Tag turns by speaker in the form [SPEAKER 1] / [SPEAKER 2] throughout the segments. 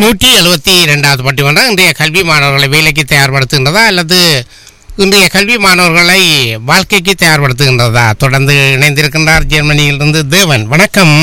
[SPEAKER 1] நூற்றி எழுபத்தி இரண்டாவது பட்டிமன்றம் இன்றைய கல்வி மாணவர்களை வேலைக்கு தயார்படுத்துகின்றதா அல்லது இன்றைய கல்வி மாணவர்களை வாழ்க்கைக்கு தயார்படுத்துகின்றதா தொடர்ந்து இணைந்திருக்கின்றார் ஜெர்மனியிலிருந்து தேவன் வணக்கம்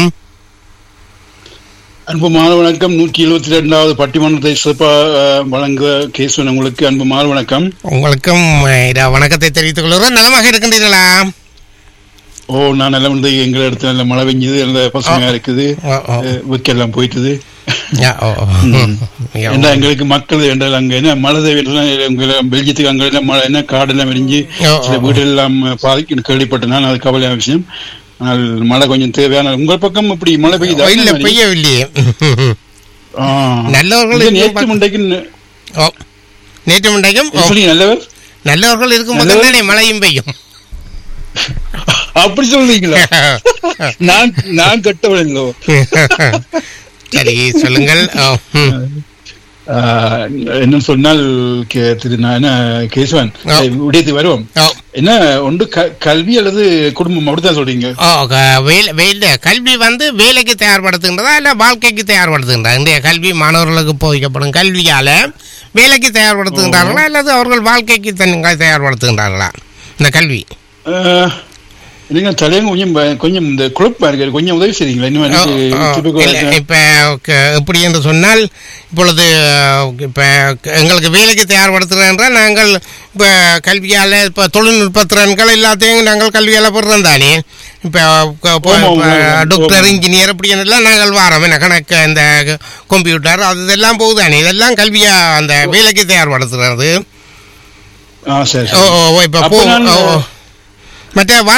[SPEAKER 2] அன்பு மாணவ வணக்கம் நூற்றி எழுபத்தி ரெண்டாவது பட்டிமன்றத்தை சிறப்பாக வழங்க கேசுவன் உங்களுக்கு அன்பு மாணவ வணக்கம்
[SPEAKER 1] உங்களுக்கும் அஹ், இரவு வணக்கத்தை தெரிவித்துக் கொள்கிறோம் நலமாக இருக்கின்றீர்களா
[SPEAKER 2] ஓ நான் நல்ல வந்து எங்க இடத்துல நல்ல மழை பெஞ்சது நல்ல பசுமையா இருக்குது
[SPEAKER 1] ஓ, ஓ.
[SPEAKER 2] அஹ், விக்கெல்லாம் போயிட்டுது
[SPEAKER 1] யா, ஓ, ஓ. யா,
[SPEAKER 2] ஏண்டா எங்களுக்கு மக்கள் என்றால் அங்க என்ன மழை தேவையெல்லாம் உங்க பெல்ஜியத்துக்கு அங்க எல்லாம் மழை என்ன காடெல்லாம் விரிஞ்சு
[SPEAKER 1] ஓ,
[SPEAKER 2] சில
[SPEAKER 1] ஓ.
[SPEAKER 2] வீடு எல்லாம் பாதிக்கு கேள்விப்பட்டேன் நான் அது கவலையான விஷயம் ஆனால் மழை கொஞ்சம் தேவையான உங்கள் பக்கம் இப்படி மழை பெய்யுதா
[SPEAKER 1] இல்ல பெய்யவில்லையே
[SPEAKER 2] ஆ.
[SPEAKER 1] நல்லவர்கள்
[SPEAKER 2] இது நேற்று
[SPEAKER 1] இருக்கும்
[SPEAKER 2] முண்டைக்கு
[SPEAKER 1] ஓ நேற்று முண்டைக்கும் ஓ,
[SPEAKER 2] சொல்லி நல்லவர்
[SPEAKER 1] நல்லவர்கள் இருக்கும்
[SPEAKER 2] நல்லவர்.
[SPEAKER 1] தானே மழையும் பெய்யும்
[SPEAKER 2] அப்படி சொல்றீங்களா நான் நான் கட்டவன் இல்லோ
[SPEAKER 1] சரி சொல்லுங்கள் ஓ, ம்.
[SPEAKER 2] ஆஹ், என்ன சொன்னால் கே- திரு நான் என்ன கேசவன்
[SPEAKER 1] ஆ.
[SPEAKER 2] விடயத்துக்கு வருவோம்
[SPEAKER 1] ஓ,
[SPEAKER 2] என்ன ஒன்று க- கல்வி அல்லது குடும்பம் அப்படித்தான் சொல்றீங்க
[SPEAKER 1] ஓ, க- வேலை வேலை கல்வி வந்து வேலைக்கு தயார்படுத்துகின்றதா இல்லை வாழ்க்கைக்கு தயார்படுத்துகின்றதா இன்றைய கல்வி மாணவர்களுக்கு போதிக்கப்படும் கல்வியால வேலைக்கு தயார்படுத்துகின்றார்களா அல்லது அவர்கள் வாழ்க்கைக்கு தன்னை தயார்படுத்துகின்றார்களா இந்த கல்வி
[SPEAKER 2] ஆஹ், நீங்க தலையங்க கொஞ்சம் ப- கொஞ்சம் இந்த குழப்பமா இருக்கு கொஞ்சம் உதவி செய்றீங்களா இன்னும்
[SPEAKER 1] ஓ,
[SPEAKER 2] எனக்கு
[SPEAKER 1] ஓ,
[SPEAKER 2] திருப்பி
[SPEAKER 1] இல்ல,
[SPEAKER 2] வர-
[SPEAKER 1] இப்ப க- எப்படி என்று சொன்னால் இப்பொழுது இப்ப க- எங்களுக்கு வேலைக்கு தயார்படுத்துகிறோம் என்றால் நாங்கள் இப்ப கல்வியால இப்ப தொழில்நுட்ப திறன்கள் எல்லாத்தையும் நாங்கள் கல்வியால பெறுறோம் தானே இப்ப க- இப்ப-
[SPEAKER 2] ஆமா,
[SPEAKER 1] இப்ப
[SPEAKER 2] ஆமா, ஆமா.
[SPEAKER 1] டாக்டர் இன்ஜினியர் அப்படி எல்லாம் நாங்கள் வாரோம் என்ன கணக்கு இந்த கம்ப்யூட்டர் அது இதெல்லாம் போகுதானே இதெல்லாம் கல்வியா அந்த வேலைக்கு தயார்படுத்துறது
[SPEAKER 2] ஆ சரி
[SPEAKER 1] ஓ
[SPEAKER 2] சரி.
[SPEAKER 1] ஓ, ஓ, இப்ப
[SPEAKER 2] அப்ப
[SPEAKER 1] போ
[SPEAKER 2] நான்,
[SPEAKER 1] ஓ, ஓ. மற்ற வார